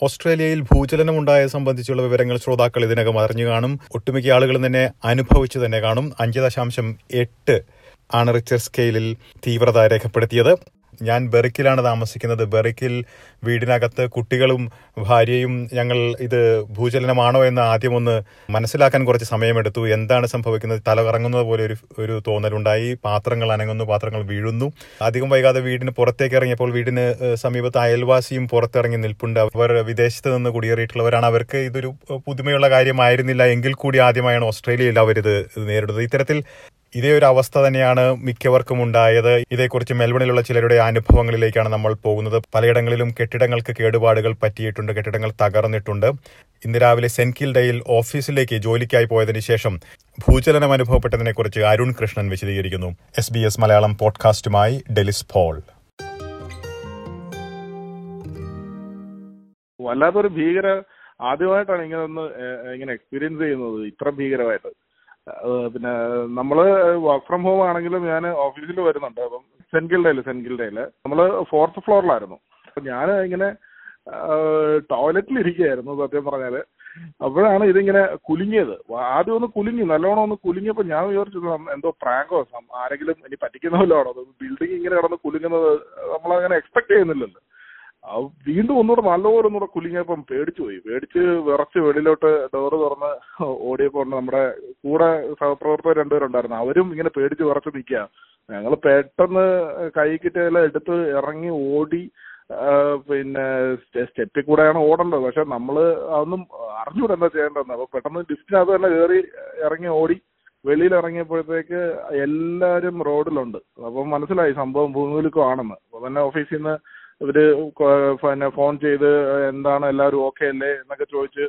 ഓസ്ട്രേലിയയിൽ ഭൂചലനമുണ്ടായ സംബന്ധിച്ചുള്ള വിവരങ്ങൾ ശ്രോതാക്കൾ ഇതിനകം അറിഞ്ഞു കാണും ഒട്ടുമിക്ക ആളുകളും തന്നെ അനുഭവിച്ചു തന്നെ കാണും അഞ്ച് ദശാംശം എട്ട് ആണ് റിച്ചർ സ്കെയിലിൽ തീവ്രത രേഖപ്പെടുത്തിയത് ഞാൻ ബെറിക്കിലാണ് താമസിക്കുന്നത് ബെറിക്കിൽ വീടിനകത്ത് കുട്ടികളും ഭാര്യയും ഞങ്ങൾ ഇത് ഭൂചലനമാണോ എന്ന് ആദ്യം ഒന്ന് മനസ്സിലാക്കാൻ കുറച്ച് സമയമെടുത്തു എന്താണ് സംഭവിക്കുന്നത് തല കറങ്ങുന്നത് പോലെ ഒരു ഒരു തോന്നലുണ്ടായി പാത്രങ്ങൾ അനങ്ങുന്നു പാത്രങ്ങൾ വീഴുന്നു അധികം വൈകാതെ വീടിന് പുറത്തേക്ക് ഇറങ്ങിയപ്പോൾ വീടിന് ഏഹ്, സമീപത്ത് അയൽവാസിയും പുറത്തിറങ്ങി നിൽപ്പുണ്ട് അവർ വിദേശത്ത് നിന്ന് കുടിയേറിയിട്ടുള്ളവരാണ് അവർക്ക് ഇതൊരു പുതുമയുള്ള കാര്യമായിരുന്നില്ല എങ്കിൽ കൂടി ആദ്യമായാണ് ഓസ്ട്രേലിയയിൽ അവരിത് നേരിടുന്നത് ഇത്തരത്തിൽ ഇതേ ഒരു അവസ്ഥ തന്നെയാണ് മിക്കവർക്കും ഉണ്ടായത് ഇതേക്കുറിച്ച് മെൽബണിലുള്ള ചിലരുടെ അനുഭവങ്ങളിലേക്കാണ് നമ്മൾ പോകുന്നത് പലയിടങ്ങളിലും കെട്ടിടങ്ങൾക്ക് കേടുപാടുകൾ പറ്റിയിട്ടുണ്ട് കെട്ടിടങ്ങൾ തകർന്നിട്ടുണ്ട് ഇന്ന് രാവിലെ സെന്റ് കിൽഡയിൽ ഓഫീസിലേക്ക് ജോലിക്കായി പോയതിനു ശേഷം ഭൂചലനം അനുഭവപ്പെട്ടതിനെക്കുറിച്ച് അരുൺ കൃഷ്ണൻ വിശദീകരിക്കുന്നു എസ് ബി എസ് മലയാളം പോഡ്കാസ്റ്റുമായി ഡെലിസ് പോൾ വല്ലാത്തൊരു ഭീകര ആദ്യമായിട്ടാണ് ഇങ്ങനെ ഒന്ന് ഏഹ്, ഇങ്ങനെ എക്സ്പീരിയൻസ് ചെയ്യുന്നത് ഇത്ര ഭീകരമായിട്ട് ഏഹ്, പിന്നെ നമ്മള് വർക്ക് ഫ്രം ഹോം ആണെങ്കിലും ഞാൻ ഓഫീസിൽ വരുന്നുണ്ട് അപ്പം സെന്റ് ഗിൽഡയിൽ സെന്റ് ഗിൽഡയിൽ നമ്മള് ഫോർത്ത് ഫ്ലോറിലായിരുന്നു അപ്പൊ ഞാൻ ഇങ്ങനെ ടോയ്ലറ്റിൽ ഇരിക്കുകയായിരുന്നു സത്യം പറഞ്ഞാല് അപ്പോഴാണ് ഇതിങ്ങനെ കുലുങ്ങിയത് ആദ്യം ഒന്ന് കുലുങ്ങി നല്ലോണം ഒന്ന് കുലുങ്ങിയപ്പോ ഞാൻ വിചാരിച്ചു ഇത് എന്തോ പ്രാങ്കോ സം- ആരെങ്കിലും ഇനി പറ്റിക്കുന്ന വല്ലതാണോ ബിൽഡിംഗ് ഇങ്ങനെ കിടന്ന് കുലുങ്ങുന്നത് നമ്മളങ്ങനെ എക്സ്പെക്ട് ചെയ്യുന്നില്ലല്ലോ ആ വീണ്ടും ഒന്നുകൂടെ നല്ലപോലെ ഒന്നുകൂടെ കുലുങ്ങിയപ്പം പേടിച്ചു പോയി പേടിച്ച് വിറച്ച് വെളിയിലോട്ട് ഡോറ് തുറന്ന് ഓടിയപ്പോൾ നമ്മുടെ കൂടെ സഹപ്രവർത്തകർ രണ്ടുപേരുണ്ടായിരുന്നു അവരും ഇങ്ങനെ പേടിച്ച് വിറച്ച് നിൽക്കുക ഞങ്ങൾ പെട്ടെന്ന് കൈ കിട്ടിയെല്ലാം എടുത്ത് ഇറങ്ങി ഓടി ആ, പിന്നെ സ്റ്റെ- സ്റ്റെപ്പിൽ കൂടെയാണ് ഓടേണ്ടത് പക്ഷെ നമ്മള് അതൊന്നും അറിഞ്ഞൂടെ എന്താ ചെയ്യേണ്ടതെന്ന് അപ്പൊ പെട്ടെന്ന് ലിഫ്റ്റിനകത്ത് തന്നെ കയറി ഇറങ്ങി ഓടി വെളിയിൽ ഇറങ്ങിയപ്പോഴത്തേക്ക് എല്ലാരും റോഡിലുണ്ട് അപ്പം മനസ്സിലായി സംഭവം ഭൂമികുലുക്കമാണെന്ന് അപ്പൊ തന്നെ ഓഫീസിൽ നിന്ന് ഇവര് കൊ- പിന്നെ ഫോൺ ചെയ്ത് എന്താണ് എല്ലാവരും ഓക്കെ അല്ലേ എന്നൊക്കെ ചോദിച്ച്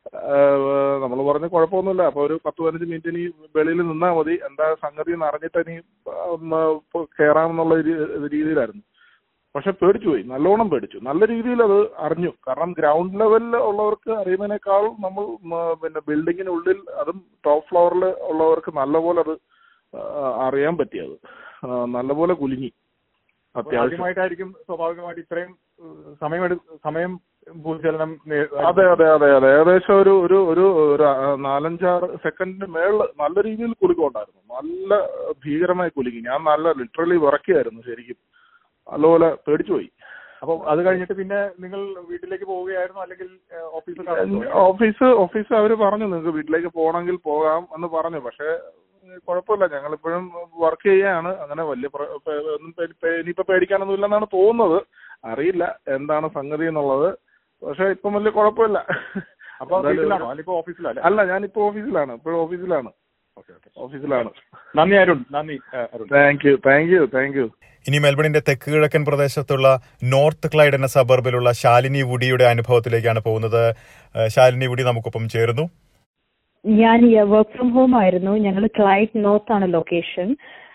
നമ്മൾ പറഞ്ഞു കുഴപ്പമൊന്നുമില്ല അപ്പൊ ഒരു പത്ത് പതിനഞ്ച് മിനിറ്റ് ഇനി വെളിയിൽ നിന്നാ മതി എന്താ സംഗതി എന്ന് അറിഞ്ഞിട്ട് ഇനി ഒന്ന് കയറാമെന്നുള്ള ഒരു രീതിയിലായിരുന്നു പക്ഷെ പേടിച്ചു പോയി നല്ലോണം പേടിച്ചു നല്ല രീതിയിൽ അത് അറിഞ്ഞു കാരണം ഗ്രൗണ്ട് ലെവലിൽ ഉള്ളവർക്ക് അറിയുന്നതിനേക്കാൾ നമ്മൾ മ, പിന്നെ ബിൽഡിങ്ങിനുള്ളിൽ അതും ടോപ്പ് ഫ്ലോറിൽ ഉള്ളവർക്ക് നല്ലപോലെ അത് ആ, അറിയാൻ പറ്റിയത് ആ, നല്ലപോലെ കുലുങ്ങി അത്യാവശ്യം ആദ്യമായിട്ടായിരിക്കും സ്വാഭാവികമായിട്ട് ഇത്രയും ഏഹ്, സമയമെടു സമയം ഭൂചലനം നേ- അതെ അതെ അതെ അതെ ഏകദേശം ഒരു ഒരു ഒരു ഒരു ആ, നാലഞ്ചാറ് സെക്കൻഡിന് മേളിൽ നല്ല രീതിയിൽ കുലുക്കം ഉണ്ടായിരുന്നു നല്ല ഭീകരമായി കുലുങ്ങി ഞാൻ നല്ല ലിറ്ററലി വിറക്കിയായിരുന്നു ശരിക്കും നല്ലപോലെ പേടിച്ചു പോയി അപ്പൊ അത് കഴിഞ്ഞിട്ട് പിന്നെ നിങ്ങൾ വീട്ടിലേക്ക് പോവുകയായിരുന്നു അല്ലെങ്കിൽ ഏഹ്, ഓഫീസിൽ കടന്നു ഓഫീസ് ഓഫീസ് അവര് പറഞ്ഞു നിങ്ങൾക്ക് വീട്ടിലേക്ക് പോകണമെങ്കിൽ പോകാം എന്ന് പറഞ്ഞു പക്ഷെ ഉം, കുഴപ്പമില്ല ഞങ്ങൾ ഇപ്പോഴും വർക്ക് ചെയ്യാണ് അങ്ങനെ വലിയ പ്ര- പേ- ഒന്നും പേ- പേ- ഇനിയിപ്പോ പേടിക്കാനൊന്നും ഇല്ലെന്നാണ് തോന്നുന്നത് അറിയില്ല എന്താണ് സംഗതി എന്നുള്ളത് പക്ഷെ ഇപ്പം വലിയ കുഴപ്പമില്ല അപ്പൊ എന്തായാലും വീട്ടിലാണോ അല്ലെങ്കിൽ ഓഫീസിലോ അല്ലേ അല്ല ഞാനിപ്പോ ഓഫീസിലാണ് ഇപ്പോഴും ഓഫീസിലാണ് ഓക്കെ ഓക്കെ ഓഫീസിലാണ് നന്ദി അരുൺ നന്ദി ഏഹ്, Arun thank you thank you thank you ഇനി മെൽബണിന്റെ തെക്ക് കിഴക്കൻ പ്രദേശത്തുള്ള നോർത്ത് ക്ലൈഡ് എന്ന സബർബിലുള്ള ശാലിനി വുഡിയുടെ അനുഭവത്തിലേക്കാണ് പോകുന്നത് ഏഹ് ശാലിനി വുഡി നമുക്കൊപ്പം ചേരുന്നു ഞാൻ വർക്ക് ഫ്രം ഹോം ആയിരുന്നു ഞങ്ങൾ ക്ലൈറ്റ് നോർത്ത് ആണ് ലൊക്കേഷൻ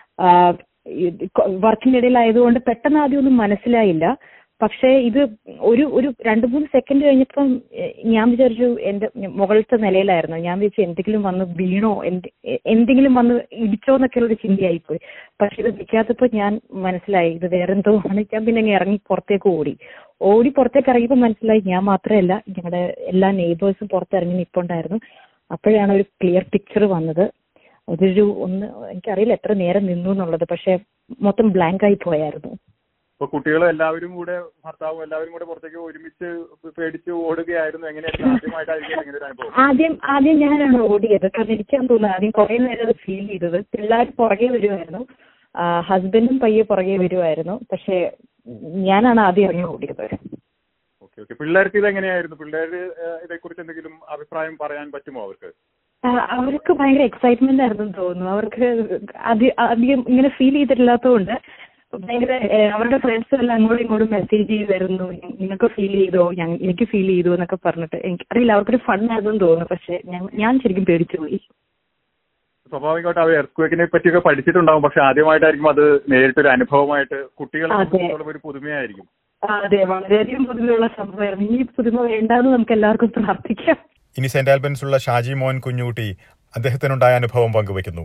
വർക്കിനിടയിൽ ആയതുകൊണ്ട് പെട്ടെന്ന് ആദ്യം ഒന്നും മനസ്സിലായില്ല പക്ഷേ ഇത് ഒരു ഒരു രണ്ട് മൂന്ന് സെക്കൻഡ് കഴിഞ്ഞപ്പം എ- ഞാൻ വിചാരിച്ചു എന്റെ മുകളിലത്തെ നിലയിലായിരുന്നു ഞാൻ വിചാരിച്ചു എന്തെങ്കിലും വന്ന് വീണോ എന്ത് എ- എന്തെങ്കിലും വന്ന് ഇടിച്ചോ എന്നൊക്കെ ഒരു ചിന്തയായിപ്പോയി പക്ഷെ ഇത് നിൽക്കാത്തപ്പോ ഞാൻ മനസ്സിലായി ഇത് വേറെന്തോ ആണ് ഞാൻ പിന്നെ അങ്ങ് ഇറങ്ങി പുറത്തേക്ക് ഓടി ഓടി പുറത്തേക്ക് ഇറങ്ങിയപ്പോൾ മനസ്സിലായി ഞാൻ മാത്രമല്ല ഞങ്ങളുടെ എല്ലാ നെയ്ബേഴ്സും പുറത്തിറങ്ങി നിൽപ്പുണ്ടായിരുന്നു അപ്പോഴാണ് ഒരു ക്ലിയർ പിക്ചർ വന്നത് അതൊരു ഒന്ന് എനിക്കറിയില്ല എത്ര നേരം നിന്നു എന്നുള്ളത് പക്ഷെ മൊത്തം ബ്ലാങ്ക് ആയി പോയായിരുന്നു ഇപ്പൊ കുട്ടികളും എല്ലാവരും കൂടെ ഭർത്താവും എല്ലാവരും കൂടെ പുറത്തേക്ക് ഒരുമിച്ച് പേടിച്ച് ഓടുകയായിരുന്നു എങ്ങനെയായിരുന്നു ആദ്യമായിട്ടായിരിക്കും ഇങ്ങനെ ഒരു അനുഭവം ആദ്യം ആദ്യം ഞാനാണ് ഓടിയത് കാരണം എനിക്കാന്ന് തോന്നുന്നു ആദ്യം കുറെ നേരം അത് ഫീൽ ചെയ്തത് പിള്ളേർ പുറകെ വരുമായിരുന്നു ഹസ്ബൻഡും പയ്യെ പുറകെ വരുമായിരുന്നു പക്ഷെ ഞാനാണ് ആദ്യം ഇറങ്ങി ഓടിയത് ഓക്കെ ഓക്കെ പിള്ളേർക്ക് ഇത് എങ്ങനെയായിരുന്നു പിള്ളേർ ഇതേക്കുറിച്ച് എന്തെങ്കിലും അഭിപ്രായം പറയാൻ പറ്റുമോ അവർക്ക് ആ, അവർക്ക് ഭയങ്കര എക്സൈറ്റ്മെന്റ് ആയിരുന്നു തോന്നുന്നു അവർക്ക് അധി- അധികം ഇങ്ങനെ ഫീൽ ചെയ്തിട്ടില്ലാത്തതുകൊണ്ട് ഭയങ്കര ഏ, അവരുടെ ഫ്രണ്ട്സ് എല്ലാം അങ്ങോട്ടും ഇങ്ങോട്ടും മെസ്സേജ് ചെയ്തായിരുന്നു നിങ്ങൾക്ക് ഫീൽ ചെയ്തോ ഞങ്ങ- എനിക്ക് ഫീൽ ചെയ്തു എന്നൊക്കെ പറഞ്ഞിട്ട് എനിക്ക് അറിയില്ല അവർക്കൊരു ഫൺ ആയിരുന്നു തോന്നുന്നു പക്ഷെ ഞാൻ- ഞാൻ ശരിക്കും പേടിച്ചു പോയി സ്വാഭാവികമായിട്ട് അവർ എർക്വേക്കിനെ പറ്റിയൊക്കെ പഠിച്ചിട്ടുണ്ടാവും പക്ഷെ ആദ്യമായിട്ടായിരിക്കും അത് നേരിട്ടൊരു അനുഭവമായിട്ട് കുട്ടികളെ അതെ. സംബന്ധിച്ചിടത്തോളം ഒരു പുതുമയായിരിക്കും ആ, അതെ വളരെയധികം പുതുമയുള്ള സംഭവമായിരുന്നു ഇനി ഈ പുതുമ വേണ്ടാന്ന് നമുക്ക് എല്ലാവർക്കും പ്രാർത്ഥിക്കാം ഇനി സെന്റ് ആൽബൻസിലുള്ള ഷാജി മോഹൻ കുഞ്ഞൂട്ടി അദ്ദേഹത്തിനുണ്ടായ അനുഭവം പങ്കുവയ്ക്കുന്നു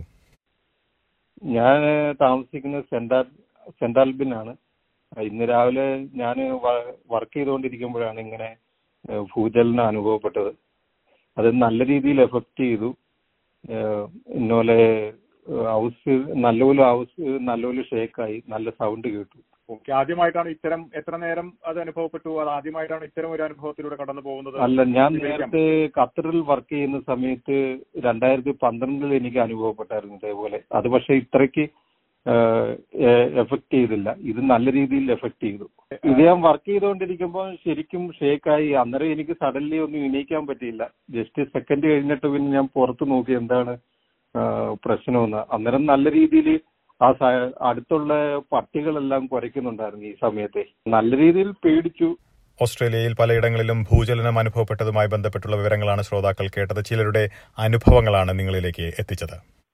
ഞാൻ താമസിക്കുന്നത് സെന്റ് ആൽ- സെന്റ് ആൽബിനാണ് ഇന്ന് രാവിലെ ഞാൻ വർക്ക് ചെയ്തുകൊണ്ടിരിക്കുമ്പോഴാണ് ഇങ്ങനെ ഏഹ് ഭൂചലനം അനുഭവപ്പെട്ടത് അത് നല്ല രീതിയിൽ എഫക്ട് ചെയ്തു ഏഹ് ഇന്നോലെ ഏഹ് ഹൗസ് നല്ലപോലെ ഹൗസ് നല്ലപോലെ ഷേക്കായി നല്ല സൗണ്ട് കേട്ടു ഓക്കെ ആദ്യമായിട്ടാണ് ഇത്തരം എത്ര നേരം അത് അനുഭവപ്പെട്ടു അത് ആദ്യമായിട്ടാണ് ഇത്തരം ഒരു അനുഭവത്തിലൂടെ കടന്നു പോകുന്നത് അല്ല ഞാൻ വിവരിക്കാം. നേരത്തെ ഖത്തറിൽ വർക്ക് ചെയ്യുന്ന സമയത്ത് രണ്ടായിരത്തി പന്ത്രണ്ടിൽ എനിക്ക് അനുഭവപ്പെട്ടായിരുന്നു ഇതേപോലെ അത് പക്ഷെ ഇത്രയ്ക്ക് എഫക്ട് ചെയ്തില്ല ഇത് നല്ല രീതിയിൽ എഫക്ട് ചെയ്തു ഇത് ഞാൻ വർക്ക് ചെയ്തുകൊണ്ടിരിക്കുമ്പോൾ ശരിക്കും ഷേക്കായി അന്നേരം എനിക്ക് സഡൻലി ഒന്നും എണീക്കാൻ പറ്റിയില്ല ജസ്റ്റ് സെക്കൻഡ് കഴിഞ്ഞിട്ട് പിന്നെ ഞാൻ പുറത്ത് നോക്കി എന്താണ് ആ, പ്രശ്നമെന്ന് അന്നേരം നല്ല രീതിയിൽ ആ സ- അടുത്തുള്ള പട്ടികളെല്ലാം കുരയ്ക്കുന്നുണ്ടായിരുന്നു ഈ സമയത്തെ നല്ല രീതിയിൽ പേടിച്ചു ഓസ്ട്രേലിയയിൽ പലയിടങ്ങളിലും ഭൂചലനം അനുഭവപ്പെട്ടതുമായി ബന്ധപ്പെട്ടുള്ള വിവരങ്ങളാണ് ശ്രോതാക്കൾ കേട്ടത് ചിലരുടെ അനുഭവങ്ങളാണ് നിങ്ങളിലേക്ക് എത്തിച്ചത്